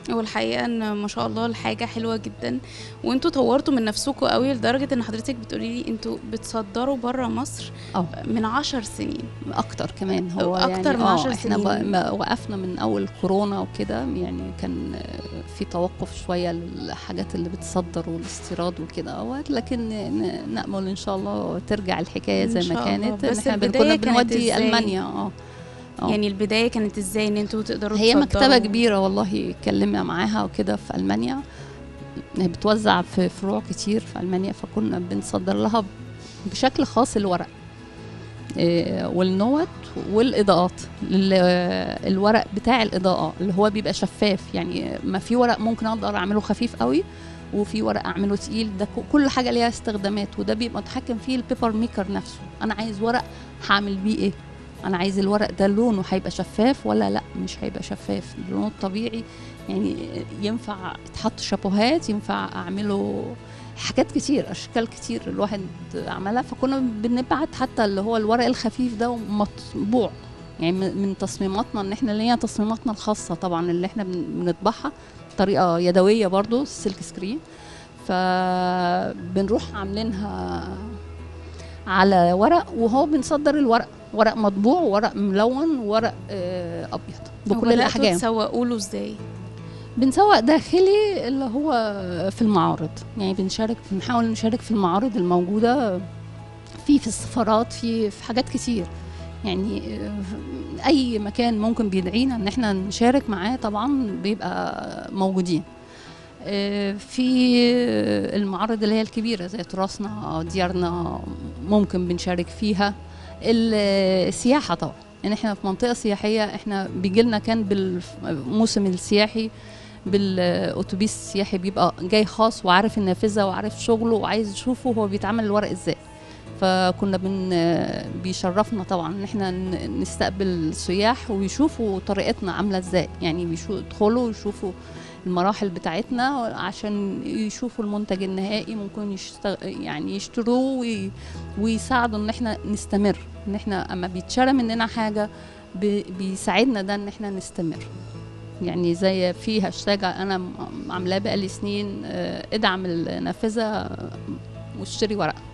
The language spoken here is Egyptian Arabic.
والحقيقه ان ما شاء الله الحاجه حلوه جدا وانتوا طورتوا من نفسكم قوي لدرجه ان حضرتك بتقولي لي انتوا بتصدروا بره مصر اه من عشر سنين اكتر كمان هو أكتر يعني من آه، عشر احنا سنين. ب- ما وقفنا من اول كورونا وكده يعني كان آه، في توقف شويه للحاجات اللي بتصدر والاستيراد وكده اهوت لكن ن- نامل ان شاء الله ترجع الحكايه إن زي شاء ما الله. كانت بس إن احنا بن- البداية كنا كانت بنودي إزاي؟ المانيا اه آه. يعني البدايه كانت ازاي ان انتوا تقدروا هي تصدروا؟ مكتبة كبيرة والله اتكلمنا معاها وكده في ألمانيا هي بتوزع في فروع كتير في ألمانيا فكنا بنصدر لها بشكل خاص الورق إيه، والنوت والإضاءات ال- الورق بتاع الإضاءة اللي هو بيبقى شفاف يعني ما في ورق ممكن أقدر أعمله خفيف قوي وفي ورق أعمله تقيل ده ك- كل حاجة ليها استخدامات وده بيبقى متحكم فيه البيبر ميكر نفسه أنا عايز ورق هعمل بيه إيه انا عايز الورق ده لونه هيبقى شفاف ولا لا مش هيبقى شفاف لونه الطبيعي يعني ينفع يتحط شابوهات ينفع اعمله حاجات كتير اشكال كتير الواحد عملها فكنا بنبعت حتى اللي هو الورق الخفيف ده مطبوع يعني من من تصميماتنا ان احنا لينا تصميماتنا الخاصه طبعا اللي احنا بن- بنطبعها بطريقه يدويه برضو السلك سكرين فبنروح عاملينها على ورق وهو بنصدر الورق ورق مطبوع ورق ملون ورق آه، ابيض بكل وبدأتوا الاحجام تسوقوا له ازاي بنسوق داخلي اللي هو في المعارض يعني بنشارك بنحاول نشارك في المعارض الموجوده في في السفارات في في حاجات كتير يعني آه، اي مكان ممكن بيدعينا ان احنا نشارك معاه طبعا بيبقى موجودين آه، في المعارض اللي هي الكبيره زي تراثنا ديارنا ممكن بنشارك فيها السياحه طبعا يعني احنا في منطقه سياحيه احنا بيجي لنا كان بالموسم السياحي بالاتوبيس السياحي بيبقى جاي خاص وعارف النافذه وعارف شغله وعايز يشوفه هو بيتعمل الورق ازاي فكنا بن بيشرفنا طبعا ان احنا ن- نستقبل السياح ويشوفوا طريقتنا عامله ازاي يعني بيشو- يدخلوا يشوفوا المراحل بتاعتنا عشان يشوفوا المنتج النهائي ممكن يشتغ... يعني يشتروه وي... ويساعدوا ان احنا نستمر ان احنا اما بيتشرى مننا حاجه ب... بيساعدنا ده ان احنا نستمر يعني زي في هاشتاج انا م- عاملاه بقالي سنين آه، ادعم النافذه واشتري ورق